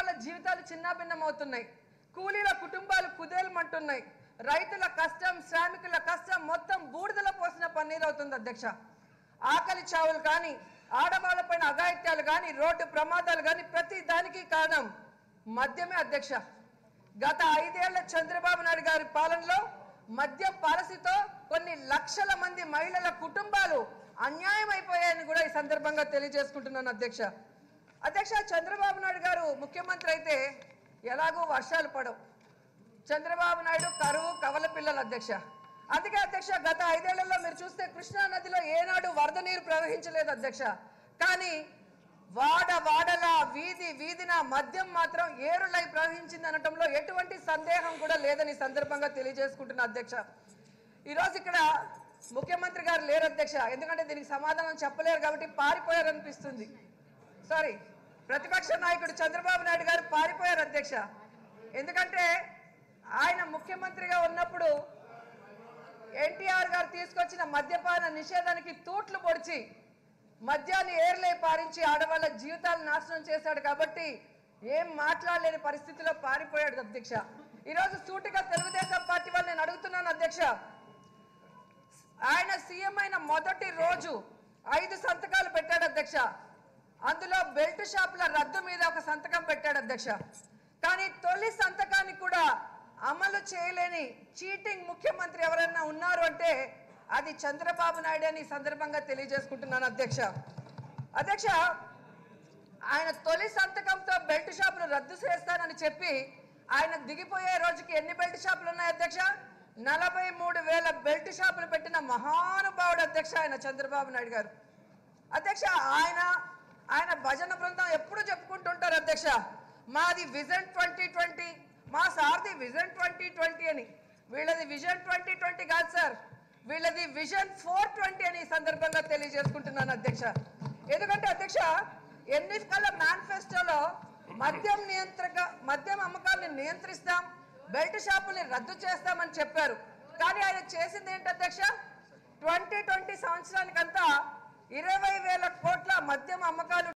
ఆడవాళ్ళ జీవితాలు చిన్నాభిన్నమవుతున్నాయి కూలీల కుటుంబాలు కుదేలమంటున్నాయి రైతుల కష్టం శ్రామికుల కష్టం మొత్తం బూడిదల పోసిన పన్నీరు అవుతుంది అధ్యక్ష ఆకలి చావులు కానీ ఆడవాళ్ళపైన అఘాయిత్యాలు కానీ రోడ్డు ప్రమాదాలు కానీ ప్రతి దానికి కారణం మద్యమే అధ్యక్ష గత ఐదేళ్ల చంద్రబాబు నాయుడు గారి పాలనలో మద్యం పాలసీతో కొన్ని లక్షల మంది మహిళల కుటుంబాలు అన్యాయం అయిపోయాయని కూడా ఈ సందర్భంగా తెలియజేసుకుంటున్నాను అధ్యక్ష అధ్యక్ష చంద్రబాబు నాయుడు గారు ముఖ్యమంత్రి అయితే ఎలాగో వర్షాలు పడవు చంద్రబాబు నాయుడు కరువు కవల పిల్లల అధ్యక్ష అందుకే అధ్యక్ష గత ఐదేళ్లలో మీరు చూస్తే కృష్ణా నదిలో ఏనాడు వరద నీరు ప్రవహించలేదు అధ్యక్ష కానీ వాడ వాడల వీధి వీధిన మద్యం మాత్రం ఏరులై ప్రవహించింది అనటంలో ఎటువంటి సందేహం కూడా లేదని ఈ సందర్భంగా తెలియజేసుకుంటున్నా అధ్యక్ష ఈరోజు ఇక్కడ ముఖ్యమంత్రి గారు లేరు అధ్యక్ష ఎందుకంటే దీనికి సమాధానం చెప్పలేరు కాబట్టి పారిపోయారు అనిపిస్తుంది సారీ ప్రతిపక్ష నాయకుడు చంద్రబాబు నాయుడు గారు పారిపోయారు అధ్యక్ష ఎందుకంటే ఆయన ముఖ్యమంత్రిగా ఉన్నప్పుడు ఎన్టీఆర్ గారు తీసుకొచ్చిన మద్యపాన నిషేధానికి తూట్లు పొడిచి మద్యాన్ని ఏర్లే పారించి ఆడవాళ్ళ జీవితాలు నాశనం చేశాడు కాబట్టి ఏం మాట్లాడలేని పరిస్థితిలో పారిపోయాడు అధ్యక్ష ఈరోజు సూటిగా తెలుగుదేశం పార్టీ వాళ్ళు నేను అడుగుతున్నాను అధ్యక్ష ఆయన సీఎం అయిన మొదటి రోజు ఐదు సంతకాలు పెట్టాడు అధ్యక్ష అందులో బెల్ట్ షాపుల రద్దు మీద ఒక సంతకం పెట్టాడు అధ్యక్ష కానీ తొలి సంతకాన్ని కూడా అమలు చేయలేని చీటింగ్ ముఖ్యమంత్రి ఎవరైనా ఉన్నారు అంటే అది చంద్రబాబు నాయుడు అని ఈ సందర్భంగా తెలియజేసుకుంటున్నాను అధ్యక్ష అధ్యక్ష ఆయన తొలి సంతకంతో బెల్ట్ షాపులు రద్దు చేస్తానని చెప్పి ఆయన దిగిపోయే రోజుకి ఎన్ని బెల్ట్ షాపులు ఉన్నాయి అధ్యక్ష నలభై మూడు వేల బెల్ట్ షాపులు పెట్టిన మహానుభావుడు అధ్యక్ష ఆయన చంద్రబాబు నాయుడు గారు అధ్యక్ష ఆయన ఆయన భజన బృందం ఎప్పుడు చెప్పుకుంటుంటారు అధ్యక్ష మాది విజన్ ట్వంటీ ట్వంటీ మా సార్ది విజన్ ట్వంటీ ట్వంటీ అని వీళ్ళది విజన్ ట్వంటీ ట్వంటీ కాదు సార్ వీళ్ళది విజన్ ఫోర్ ట్వంటీ అని ఈ సందర్భంగా తెలియజేసుకుంటున్నాను అధ్యక్ష ఎందుకంటే అధ్యక్ష ఎన్నికల మేనిఫెస్టోలో మద్యం నియంత్రక మద్యం అమ్మకాన్ని నియంత్రిస్తాం బెల్ట్ షాపుల్ని రద్దు చేస్తామని చెప్పారు కానీ ఆయన చేసింది ఏంటి అధ్యక్ష ట్వంటీ ట్వంటీ సంవత్సరానికంతా ఇరవై వేల కోట్ల మద్యం అమ్మకాలు